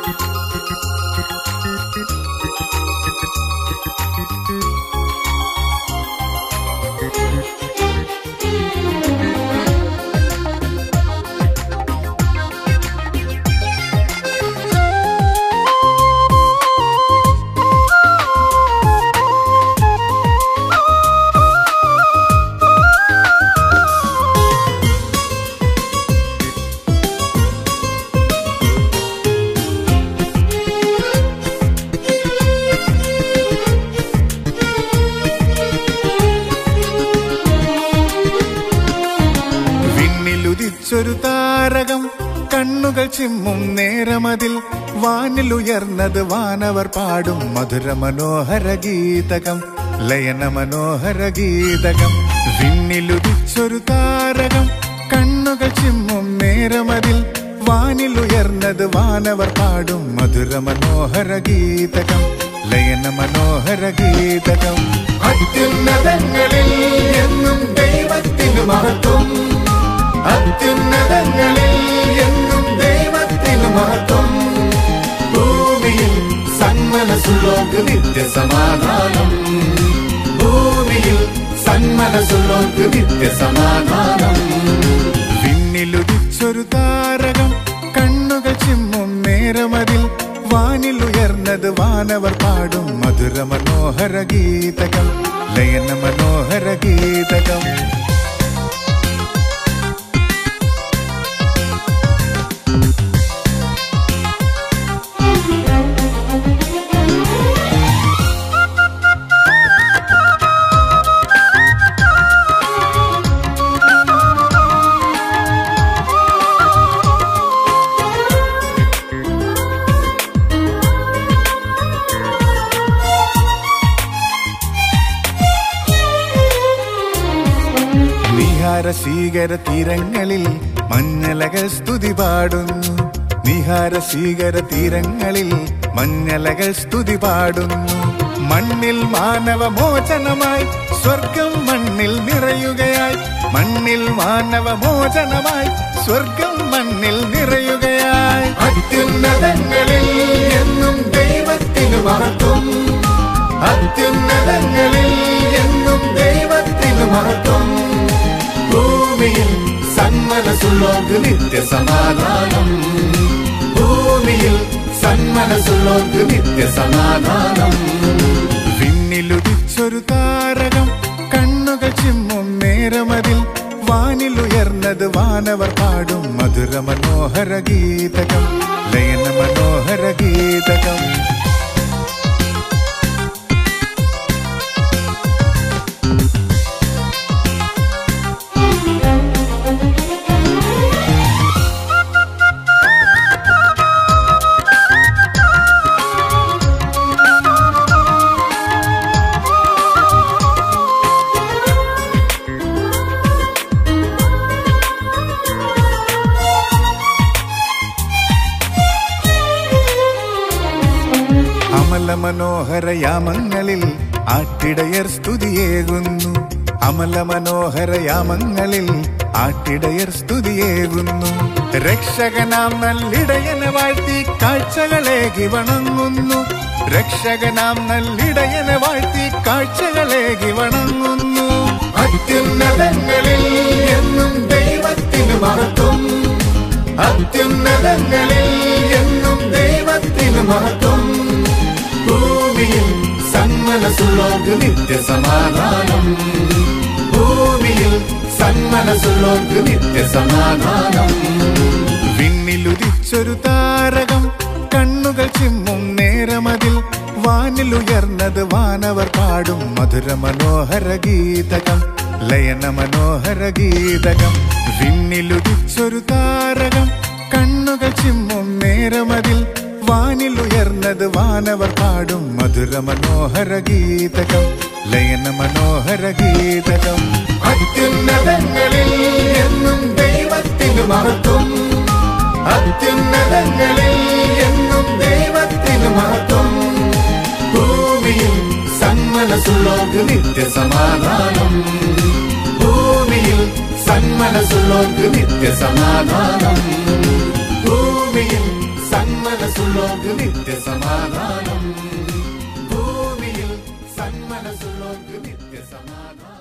വിണ്ണിലുദിച്ചൊരു താരകം കണ്ണുകൾ ചിമ്മും നേരമതിൽ വാനിലുയർന്നത് വാനവർ പാടും മധുര മനോഹര ഗീതകം ലയന മനോഹര ഗീതകം വിണ്ണിലുദിച്ചൊരു താരകം കണ്ണുകൾ ചിമ്മും നേരമതിൽ വാനിലുയർന്നത് വാനവർ പാടും മധുര മനോഹര ഗീതകം ലയന മനോഹര ഗീതകം അത്യുന്നതങ്ങളിൽ എന്നും ദൈവത്തിനു മഹത്വം അത്യുന്നതങ്ങളിൽ എന്നും ദൈവത്തിനു മഹത്വം ഭൂമിയിൽ സന്മനസ്സുള്ളോർക്ക് നിത്യസമാധാനം ഭൂമിയിൽ സന്മനസ്സുള്ളോർക്ക് നിത്യസമാധാനം വിണ്ണിലുദിച്ചൊരു താരകം കണ്ണുകൾ ചിമ്മും നേരമതിൽ വാനിലുയർന്നത് വാനവർ പാടും മധുര മനോഹര ഗീതകം ലയന മനോഹര ഗീതകം നിഹാര സ്വീകര തീരങ്ങളിൽ മഞ്ഞലകൾ സ്തുതി പാടുന്നു നിഹാര സ്വീകര തീരങ്ങളിൽ മഞ്ഞലകൾ സ്തുതി പാടുന്നു മണ്ണിൽ മാനവ മോചനമായി സ്വർഗം മണ്ണിൽ നിറയുകയായി മണ്ണിൽ മാനവ മോചനമായി സ്വർഗം മണ്ണിൽ നിറയുകയായി അത്യുന്നതങ്ങളിൽ എന്നും ദൈവത്തിനു മഹത്വം അത്യുന്നതങ്ങളിൽ എന്നും ദൈവത്തിനു മഹത്വം ഭൂമിയിൽ സന്മനസ്സുള്ളോർക്ക് നിത്യസമാധാനം ഭൂമിയിൽ സന്മനസ്സുള്ളോർക്ക് നിത്യസമാധാനം വിണ്ണിലുദിച്ചൊരു താരകം കണ്ണുകൾ ചിമ്മും നേരമതിൽ വാനിലുയർന്നത് വാനവർ പാടും മധുര മനോഹര ഗീതകം ലയന മനോഹര ഗീതകം അമല മനോഹര യാമങ്ങളിൽ ആട്ടിടയർ സ്തുതിയേകുന്നു അമല മനോഹര യാമങ്ങളിൽ ആട്ടിടയർ സ്തുതിയേകുന്നു രക്ഷകനാം നല്ലിടയനെ വാഴ്ത്തി കാഴ്ചകളേകി വണങ്ങുന്നു രക്ഷകനാം നല്ലിടയനെ വാഴ്ത്തി കാഴ്ചകളേകി വണങ്ങുന്നു അത്യുന്നതങ്ങളിൽ എന്നും ദൈവത്തിനു മഹത്വം അത്യുന്നതങ്ങളിൽ എന്നും ദൈവത്തിനു മഹത്വം ഭൂമിയിൽ സന്മനസ്സുള്ളോർക്ക് നിത്യസമാധാനം ഭൂമിയിൽ സന്മനസ്സുള്ളോർക്ക് നിത്യസമാധാനം വിണ്ണിലുദിച്ചൊരു താരകം കണ്ണുകൾ ചിമ്മും നേരമതിൽ വാനിലുയർന്നത് വാനവർ പാടും മധുര മനോഹര ഗീതകം ലയന മനോഹര ഗീതകം വിണ്ണിലുദിച്ചൊരു താരകം കണ്ണുകൾ ചിമ്മും നേരമതിൽ വാനിലുയർന്നത് വാനവർ പാടും മധുര മനോഹര ഗീതകം ലയന മനോഹര ഗീതകം അത്യുന്നതങ്ങളിൽ എന്നും ദൈവത്തിനു മഹത്വം അത്യുന്നതങ്ങളിൽ എന്നും ദൈവത്തിനു മഹത്വം ഭൂമിയിൽ സന്മനസ്സുള്ളോർക്ക് നിത്യസമാധാനം ഭൂമിയിൽ സന്മനസ്സുള്ളോർക്ക് നിത്യസമാധാനം ഭൂമിയിൽ സന്മനസ് സന്മനസ്സുള്ളോർക്ക് നിത്യസമാധാനം ഭൂമിയിൽ സന്മനസ്സുള്ളോർക്ക് നിത്യസമാധാനം